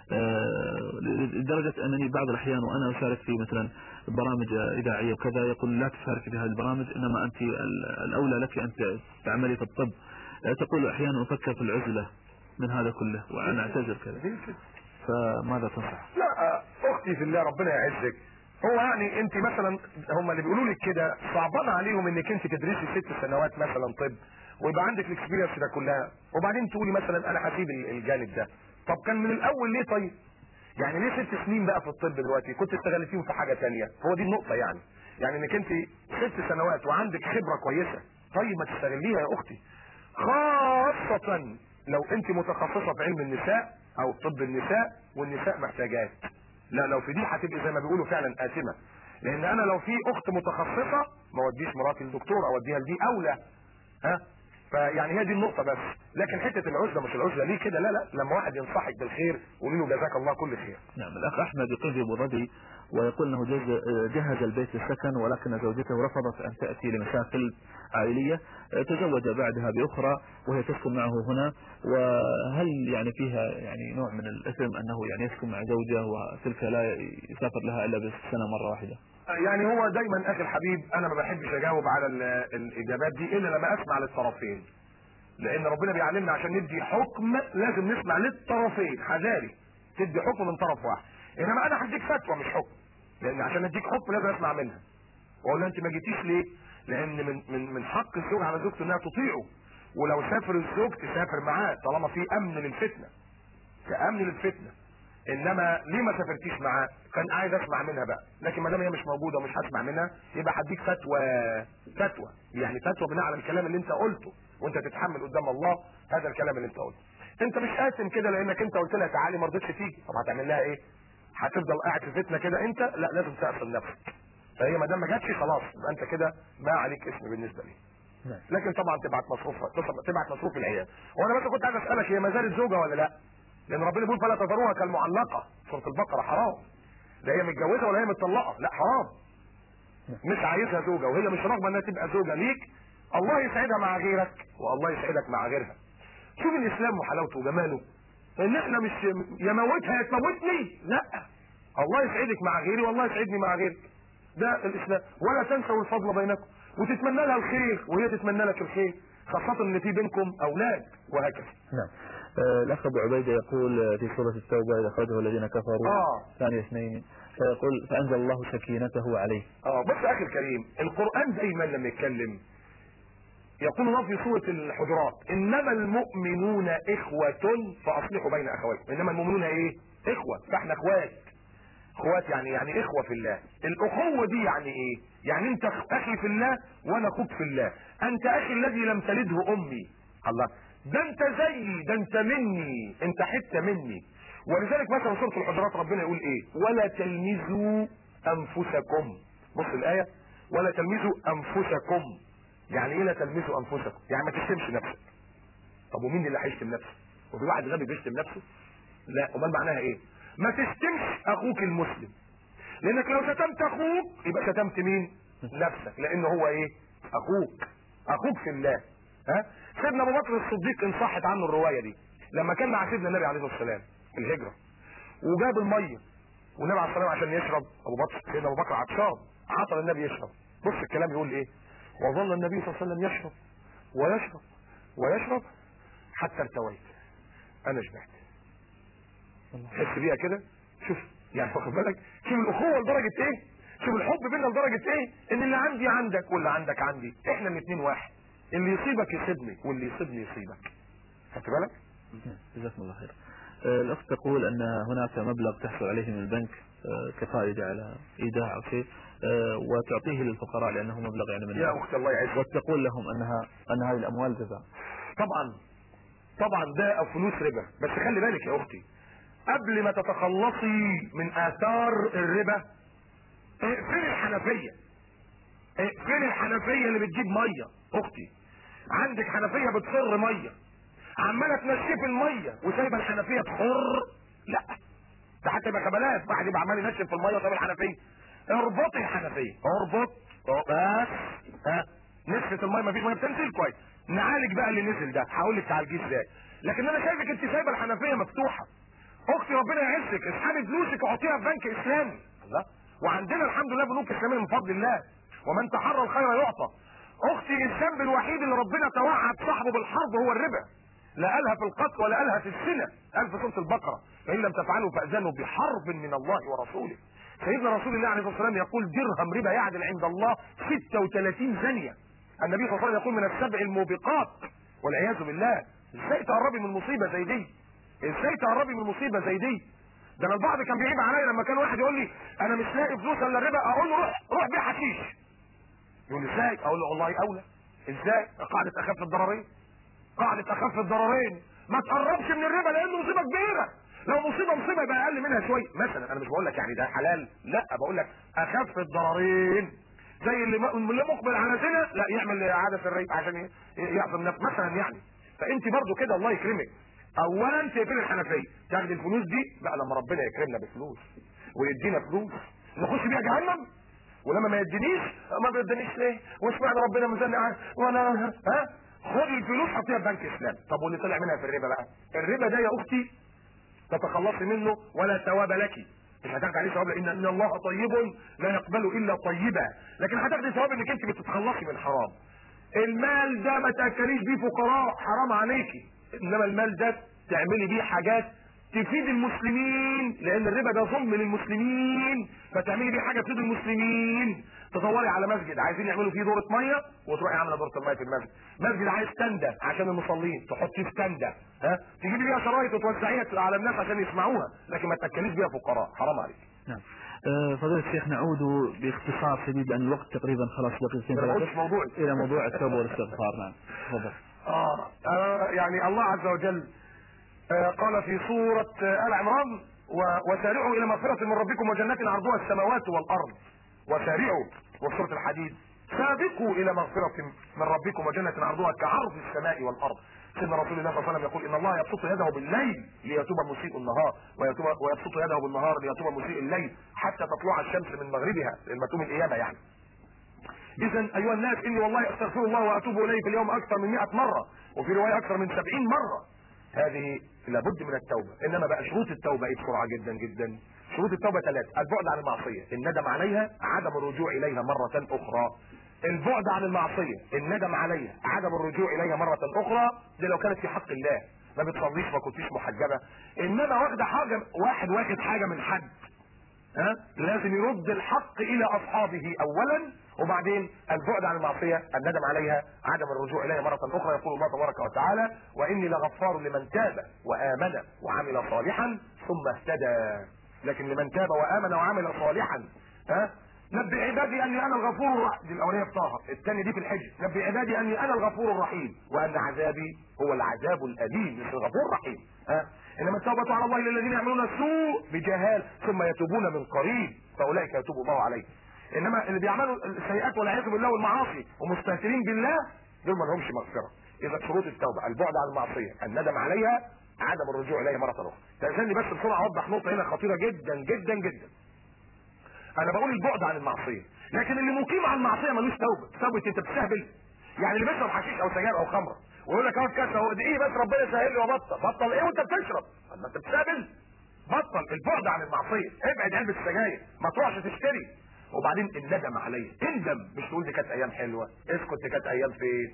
آه، لدرجة أنني بعض الأحيان وأنا أشارك في مثلا برامج إذاعية وكذا يقول لا تشارك في هذه البرامج إنما أنت ال- الأولى لك أن تعملي في الطب آه، تقول أحيانا أفكر في العزلة من هذا كله وأنا أعتذر كذا دي كده. فماذا تنصح؟ لا آه، اختي في الله ربنا يعزك هو يعني انت مثلا هم اللي بيقولوا لك كده صعبان عليهم انك انت تدرسي ست سنوات مثلا طب ويبقى عندك الاكسبيرينس ده كلها وبعدين تقولي مثلا انا هسيب ال- الجانب ده طب كان من الاول ليه طيب يعني ليه ست سنين بقى في الطب دلوقتي كنت استغلتيهم في حاجه تانية هو دي النقطه يعني يعني انك انت ست سنوات وعندك خبره كويسه طيب ما تستغليها يا اختي خاصه لو انت متخصصه في علم النساء او طب النساء والنساء محتاجات لا لو في دي هتبقى زي ما بيقولوا فعلا آثمة لان انا لو في اخت متخصصة ما اوديش مراتي للدكتور اوديها لدي اولى ها فيعني هي دي النقطة بس لكن حتة العزلة مش العزلة ليه كده لا لا لما واحد ينصحك بالخير قولي له جزاك الله كل خير نعم الأخ أحمد يقيم في أبو ظبي ويقول أنه جز- جهز البيت للسكن ولكن زوجته رفضت أن تأتي لمشاكل عائلية تزوج بعدها بأخرى وهي تسكن معه هنا وهل يعني فيها يعني نوع من الإثم أنه يعني يسكن مع زوجة وتلك لا يسافر لها إلا بالسنة مرة واحدة يعني هو دايما اخي الحبيب انا ما بحبش اجاوب على ال- الاجابات دي الا لما اسمع للطرفين لان ربنا بيعلمنا عشان ندي حكم لازم نسمع للطرفين حذاري تدي حكم من طرف واحد انما انا هديك فتوى مش حكم لان عشان اديك حكم لازم اسمع منها واقول لها انت ما جيتيش ليه لان من من من حق الزوج على زوجته انها تطيعه ولو سافر الزوج تسافر معاه طالما في امن للفتنه كامن للفتنه انما ليه ما سافرتيش معاه كان عايز اسمع منها بقى لكن ما دام هي مش موجوده ومش هسمع منها يبقى هديك فتوى فتوى يعني فتوى بناء على الكلام اللي انت قلته وانت تتحمل قدام الله هذا الكلام اللي انت قلته انت مش قاسم كده لانك انت قلت لها تعالي ما رضتش تيجي طب هتعمل لها ايه هتفضل قاعد في فتنه كده انت لا لازم تقفل نفسك فهي ما دام ما جاتش خلاص يبقى انت كده ما عليك اسم بالنسبه لي نعم. لكن طبعا تبعت مصروفها تبعت مصروف العيال وانا بس كنت عايز اسالك هي ما زالت زوجه ولا لا لان ربنا بيقول فلا تذروها كالمعلقه سوره البقره حرام لا هي متجوزه ولا هي متطلقه لا حرام مش عايزها زوجه وهي مش راغبه انها تبقى زوجه ليك الله يسعدها مع غيرك والله يسعدك مع غيرها شوف الاسلام وحلاوته وجماله ان احنا مش يموتها يا تموتني لا الله يسعدك مع غيري والله يسعدني مع غيرك ده الاسلام ولا تنسوا الفضل بينكم وتتمنى لها الخير وهي تتمنى لك الخير خاصة ان في بينكم اولاد وهكذا نعم آه، الأخ أبو عبيدة يقول آه، في سورة التوبة إذا أخرجه الذين كفروا اه ثاني اثنين فيقول فأنزل الله سكينته عليه اه بص يا اخي الكريم القرآن دايما لما يتكلم يقول الله في سورة الحجرات انما المؤمنون اخوة فاصلحوا بين اخواتكم انما المؤمنون ايه اخوة فاحنا اخوات اخوات يعني يعني اخوة في الله الاخوة دي يعني ايه يعني انت اخي في الله وانا اخوك في الله انت اخي الذي لم تلده امي الله ده انت زيي ده انت مني انت حتة مني ولذلك مثلا سورة الحجرات ربنا يقول ايه ولا تلمزوا انفسكم بص الاية ولا تلمزوا انفسكم يعني ايه لا تلمزوا انفسكم يعني ما تشتمش نفسك طب ومين اللي هيشتم نفسه وفي واحد غبي بيشتم نفسه لا امال معناها ايه ما تشتمش اخوك المسلم لانك لو شتمت اخوك يبقى شتمت مين نفسك لانه هو ايه اخوك اخوك في الله ها سيدنا ابو بكر الصديق ان صحت عنه الروايه دي لما كان مع سيدنا النبي عليه الصلاه والسلام في الهجره وجاب الميه والنبي عليه الصلاه والسلام عشان يشرب ابو بكر سيدنا ابو بكر عطشان عطل النبي يشرب بص الكلام يقول ايه وظل النبي صلى الله عليه وسلم يشرب ويشرب ويشرب حتى ارتويت انا شبعت تحس بيها كده شوف يعني واخد بالك شوف الاخوه لدرجه ايه شوف الحب بينا لدرجه ايه ان اللي عندي عندك واللي عندك عندي احنا الاثنين واحد اللي يصيبك يصيبني واللي يصيبني يصيبك خدت بالك جزاكم الله خير آه، الأخت تقول أن هناك مبلغ تحصل عليه من البنك آه، كفائدة على إيداع أو شيء آه، وتعطيه للفقراء لأنه مبلغ يعني من يا اختي الله يعزك وتقول لهم أنها أن هذه الأموال جزاء طبعا طبعا ده فلوس ربا بس خلي بالك يا اختي قبل ما تتخلصي من اثار الربا اقفلي الحنفيه اقفلي الحنفيه اللي بتجيب ميه اختي عندك حنفيه بتصر ميه عماله تنشف الميه وسايبه الحنفيه تخر لا ده حتى يبقى خبلات واحد يبقى عمال ينشف في الميه وسايب الحنفيه اربطي الحنفيه اربط بس ها نسفة الميه مفيش ميه بتنزل كويس نعالج بقى اللي نزل ده هقول لك تعالجيه ازاي لكن انا شايفك انت سايبه الحنفيه مفتوحه اختي ربنا يعزك اسحبي فلوسك وحطيها في بنك اسلامي الله وعندنا الحمد لله بنوك اسلاميه من فضل الله ومن تحرى الخير يعطى اختي الذنب الوحيد اللي ربنا توعد صاحبه بالحرب هو الربا لا قالها في القتل ولا قالها في السنة قال في سورة البقرة فإن لم تفعلوا فأذنوا بحرب من الله ورسوله سيدنا رسول الله عليه الصلاة والسلام يقول درهم ربا يعدل عند الله 36 زانية النبي صلى الله عليه وسلم يقول من السبع الموبقات والعياذ بالله ازاي تقربي من مصيبة زي دي ازاي تقربي من مصيبة زي دي ده انا البعض كان بيعيب عليا لما كان واحد يقول لي انا مش لاقي فلوس الا الربا اقول له روح روح بيع حشيش يقول لي ازاي اقول له والله اولى ازاي قاعدة اخف الضررين قاعدة اخف الضررين ما تقربش من الربا لانه مصيبة كبيرة لو مصيبة مصيبة يبقى اقل منها شوية مثلا انا مش بقول لك يعني ده حلال لا بقول لك اخف الضررين زي اللي م- اللي مقبل على زنا لا يعمل اعادة الريب عشان ي- يعظم نفسه مثلا يعني فانت برضو كده الله يكرمك اولا تقفل الحنفيه تاخد الفلوس دي بقى لما ربنا يكرمنا بفلوس ويدينا فلوس نخش بيها جهنم ولما ما يدينيش ما بيدينيش ليه واشمعنى ربنا مزنق ع- وانا ها خد الفلوس حطيها في بنك اسلام طب واللي طلع منها في الربا بقى الربا ده يا اختي تتخلصي منه ولا ثواب لك مش هتاخد عليه ثواب لان ان الله طيب لا يقبل الا طيبا لكن هتاخدي ثواب انك انت بتتخلصي من حرام المال ده ما تاكليش بيه فقراء حرام عليكي انما المال ده تعملي بيه حاجات تفيد المسلمين لان الربا ده ظلم للمسلمين فتعملي بيه حاجه تفيد المسلمين تدوري على مسجد عايزين يعملوا فيه دوره ميه وتروحي عامله دوره الميه في المسجد مسجد عايز تندة عشان المصلين تحطيه في تندة ها تجيبي بيها شرايط وتوزعيها على الناس عشان يسمعوها لكن ما تاكليش بيها فقراء حرام عليك نعم آه، فضيلة الشيخ نعود باختصار شديد لأن الوقت تقريبا خلاص دقيقتين ما ثلاثة قلتش موضوعي. إلى موضوع التوبة والاستغفار نعم تفضل آه. آه يعني الله عز وجل آه قال في سورة آه آل عمران و- وسارعوا إلى مغفرة من ربكم وجنات عرضها السماوات والأرض وسارعوا وسورة الحديد سابقوا إلى مغفرة من ربكم وجنة عرضها كعرض السماء والأرض سيدنا رسول الله صلى الله عليه وسلم يقول إن الله يبسط يده بالليل ليتوب مسيء النهار ويتوب ويبسط يده بالنهار ليتوب مسيء الليل حتى تطلع الشمس من مغربها لما تقوم القيامة يعني اذا ايها الناس اني والله استغفر الله واتوب اليه في اليوم اكثر من 100 مره وفي روايه اكثر من 70 مره هذه لابد من التوبه انما بقى شروط التوبه ايه بسرعه جدا جدا شروط التوبه ثلاث البعد عن المعصيه الندم عليها عدم الرجوع اليها مره اخرى البعد عن المعصيه الندم عليها عدم الرجوع اليها مره اخرى دي لو كانت في حق الله ما بتصليش ما كنتيش محجبه انما واخده حاجه واحد واخد حاجه من حد ها لازم يرد الحق الى اصحابه اولا وبعدين البعد عن المعصيه الندم عليها عدم الرجوع اليها مره اخرى يقول الله تبارك وتعالى واني لغفار لمن تاب وامن وعمل صالحا ثم اهتدى لكن لمن تاب وامن وعمل صالحا ها نبئ عبادي اني انا الغفور الرحيم دي الاولانيه في طه الثانيه دي في الحج نبئ عبادي اني انا الغفور الرحيم وان عذابي هو العذاب الاليم مش الغفور الرحيم ها انما التوبه على الله للذين يعملون السوء بجهال ثم يتوبون من قريب فاولئك يتوب الله عليهم انما اللي بيعملوا السيئات والعياذ بالله والمعاصي ومستهترين بالله دول ما لهمش مغفره اذا شروط التوبه البعد عن المعصيه الندم عليها عدم الرجوع اليها مره اخرى تأذني بس بسرعه اوضح نقطه هنا خطيره جدا جدا جدا انا بقول البعد عن المعصيه لكن اللي مقيم على المعصيه ملوش توبه توبه انت بتستهبل يعني اللي بيشرب حشيش او سجاير او خمره ويقول لك اهو كاس هو ده ايه بس ربنا يسهل لي وبطل بطل ايه وانت بتشرب ما انت بتستهبل بطل البعد عن المعصيه ابعد علبه السجاير ما تروحش تشتري وبعدين الندم عليه اندم مش تقول دي كانت ايام حلوه اسكت دي كانت ايام فين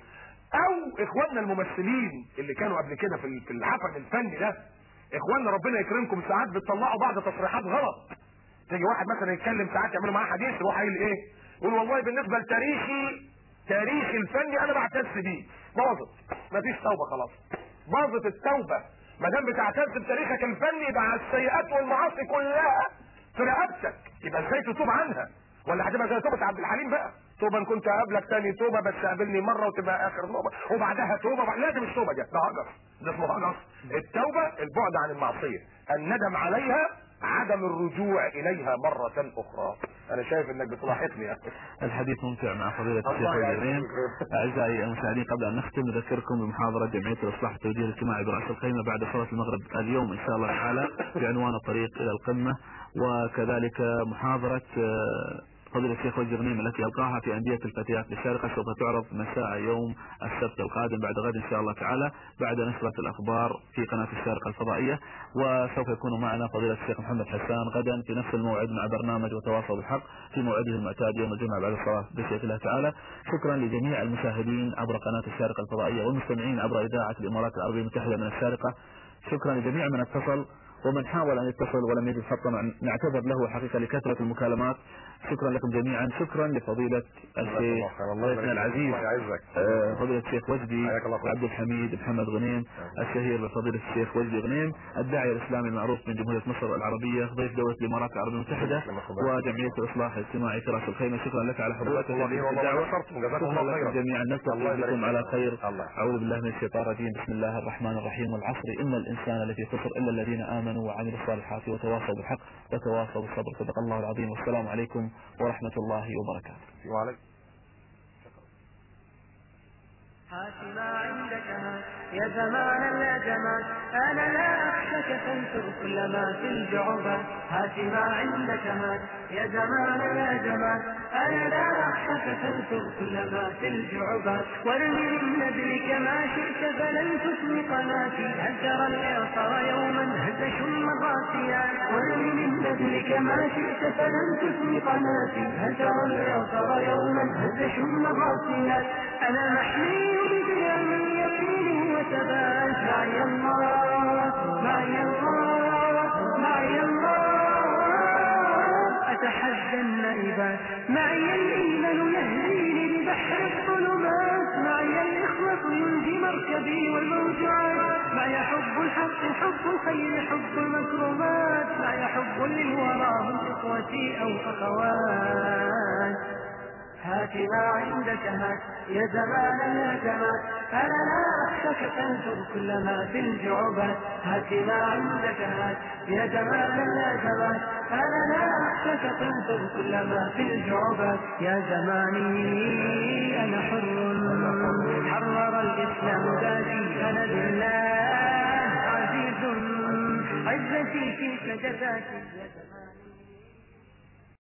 او اخواننا الممثلين اللي كانوا قبل كده في في العفن الفني ده اخواننا ربنا يكرمكم ساعات بتطلعوا بعض تصريحات غلط تيجي واحد مثلا يتكلم ساعات يعملوا معاه حديث يروح قايل ايه يقول والله بالنسبه لتاريخي تاريخي الفني انا بعتز بيه باظت مفيش توبه خلاص باظت التوبه ما دام بتعتز بتاريخك الفني يبقى على السيئات والمعاصي كلها في رقبتك يبقى ازاي تتوب عنها ولا هتبقى زي توبه عبد الحليم بقى توبه ان كنت اقابلك تاني توبه بس قابلني مره وتبقى اخر توبه وبعدها توبه بعد... لا دي مش توبه ده ده هجر ده اسمه هجر التوبه البعد عن المعصيه الندم عليها عدم الرجوع اليها مرة اخرى انا شايف انك بتلاحقني يا أخي. الحديث ممتع مع فضيلة الشيخ الله يعزك. الجريم أعزائي المشاهدين قبل أن نختم نذكركم بمحاضرة جمعية الإصلاح التوجيه الاجتماعي برأس الخيمة بعد صلاة المغرب اليوم إن شاء الله تعالى بعنوان الطريق إلى القمة وكذلك محاضرة آه، فضيلة الشيخ وجه غنيم التي ألقاها في أندية الفتيات بالشارقة سوف تعرض مساء يوم السبت القادم بعد غد إن شاء الله تعالى بعد نشرة الأخبار في قناة الشارقة الفضائية وسوف يكون معنا فضيلة الشيخ محمد حسان غدا في نفس الموعد مع برنامج وتواصل بالحق في موعده المعتاد يوم الجمعة بعد الصلاة بشيء الله تعالى شكرا لجميع المشاهدين عبر قناة الشارقة الفضائية والمستمعين عبر إذاعة الإمارات العربية المتحدة من الشارقة شكرا لجميع من اتصل ومن حاول ان يتصل ولم يجد خطا نعتذر له حقيقه لكثره المكالمات شكرا لكم جميعا شكرا لفضيله الشيخ ضيفنا العزيز الله يعزك آه، فضيلة الشيخ وجدي حياك الله خير. عبد الحميد محمد غنيم الشهير بفضيلة الشيخ وجدي غنيم الداعية الإسلامي المعروف من جمهورية مصر العربية ضيف دولة الإمارات العربية المتحدة وجمعية الإصلاح الاجتماعي في رأس الخيمة شكرا لك على حضورك الله هذه خير والله الدعوة نصرتم جزاكم شكرا الله لكم خيرا جميعا الله نلتقي يبارك بكم على فيك. خير الله. أعوذ بالله من الشيطان الرجيم بسم الله الرحمن الرحيم والعصر إن الإنسان لفي خسر إلا الذين آمنوا وعملوا الصالحات وتواصوا بالحق وتواصوا بالصبر صدق الله العظيم والسلام عليكم ورحمة الله وبركاته وعليكم هات ما عندك هات يا زمان لا زمان انا لا اخشك فانثر كل ما في الجعبة هات ما عندك هات يا زمان لا زمان انا لا اخشك فانثر كل ما في الجعبة وارمي من نبلك ما شئت فلن تثني قناتي هل ترى الاعصار يوما هز شم غاسيا وارمي من نبلك ما شئت فلن تثني قناتي هل ترى الاعصار يوما هز شم غاسيا انا محمي بدم يقين وثبات معي الله معي الله العباد معي الإيمان يهديني ببحر الظلمات معي الإخوة ينجي مركبي والموجوعات معي حب الحق حب الخير حب المكرمات معي حب للورى هم إخوتي أو أخوات هات ما عندك هات يا زمان يا زمان أنا لا أخشك تنثر كل ما في الجعبات هات ما عندك هات يا زمان يا زمان أنا لا أخشك تنثر كل ما في الجعبات يا زماني أنا حر حرر الإسلام ذاتي أنا بالله عزيز عزتي فيك جزاتي